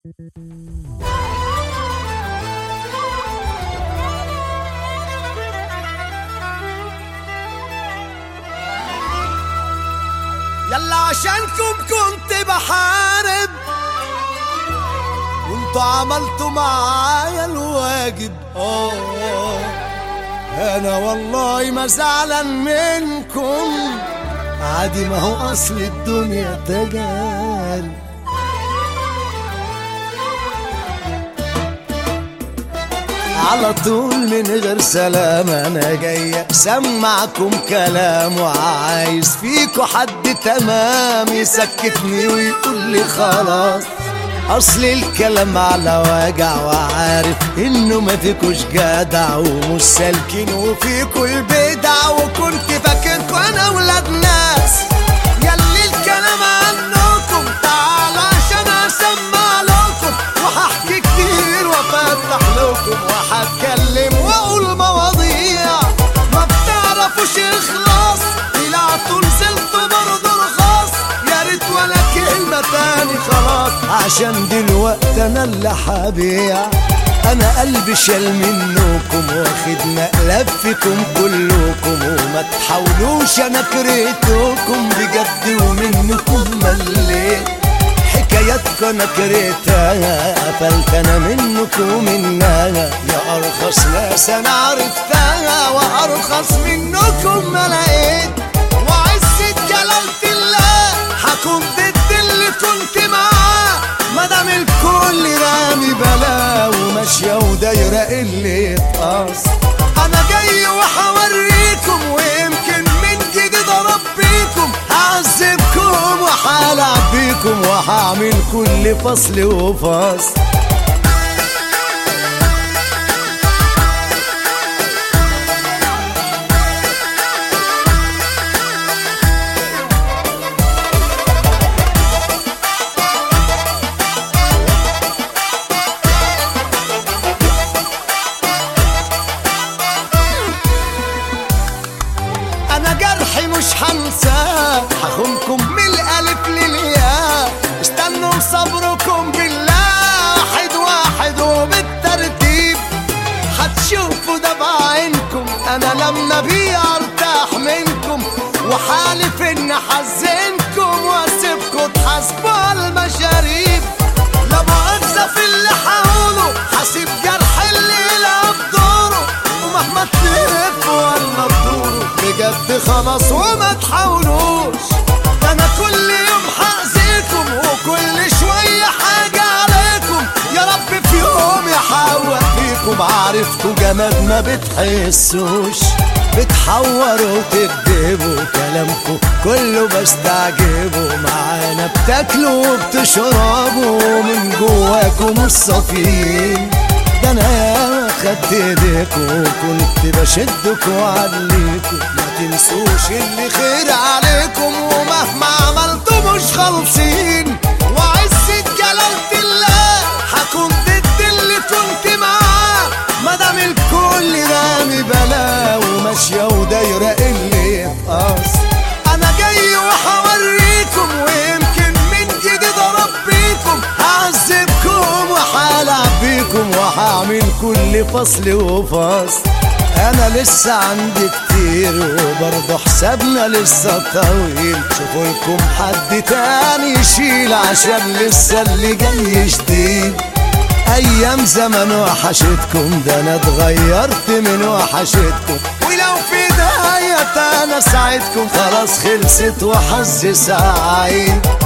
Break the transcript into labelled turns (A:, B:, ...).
A: يلا عشانكم كنت بحارب وانتوا عملتوا معايا الواجب اه انا والله ما زعلان منكم عادي ما هو اصل الدنيا تجارب على طول من غير سلام انا جاي اسمعكم كلام وعايز فيكوا حد تمام يسكتني ويقول لي خلاص اصل الكلام على وجع وعارف انه ما فيكوش جدع ومش سالكين وفيكوا البدع وكنت فاكركوا انا ولاد ناس ياللي الكلام عنكم تعال عشان اسمع لكم وهحكي كتير وافتح لكم وهتكلم واقول مواضيع ما بتعرفوش اخلاص طلعتوا نزلتوا برضه رخاص يا ريت ولا كلمه تاني خلاص عشان دلوقتي انا اللي هبيع انا قلبي شال منكم واخد مقلب فيكم كلكم وما تحاولوش انا كرهتكم بجد ومنكم مليت حكاياتكم انا كرهتها قفلت انا منكم ومنها يا ارخص ناس انا عرفتها وارخص منكم ما لقيت وعزة جلالة الله هكون ضد اللي كنت معاه مادام الكل رامي بلا وماشية ودايرة اللي يتقص انا جاي وهوريكم ويمكن من جديد اربيكم هعذبكم وهلعب بيكم وهعمل كل فصل وفصل انا جرحي مش هنساه هخونكم من الالف للياء استنوا صبركم بالله واحد واحد وبالترتيب هتشوفوا ده بعينكم انا لما بيع ارتاح منكم وحالف ان احزنكم واسيبكم تحاسبوا على المشاريب لا مؤاخذة في اللي هقوله هسيب جرح اللي يلعب دوره ومهما تلف ولا تدوروا بجد خلاص وما تحاولوش ده انا كل يوم هأذيكم وكل شوية حاجة عليكم يا رب في يوم يحوق فيكم عارفكوا جماد ما بتحسوش بتحوروا وتكذبوا كلامكم كله بستعجبه معانا بتاكلوا وبتشربوا من جواكم الصفين ده انا ياما خدت ايديكوا وكنت بشدكوا وعليكوا ما تنسوش اللي خير عليكم ومهما عملتوا مش خالصين وعزة جلالة الله هكون ضد اللي كنت معاه مادام الكل رامي بلا وماشية ودايرة اللي يتقص انا جاي وهوريكم ويمكن من جديد اربيكم هعذبكم وهلعب بيكم وهعمل كل فصل وفصل انا لسه عندي كتير وبرضه حسابنا لسه طويل شوفوا لكم حد تاني يشيل عشان لسه اللي جاي جديد ايام زمن وحشتكم ده انا اتغيرت من وحشتكم ولو في داية انا ساعدكم خلاص خلصت وحظي سعيد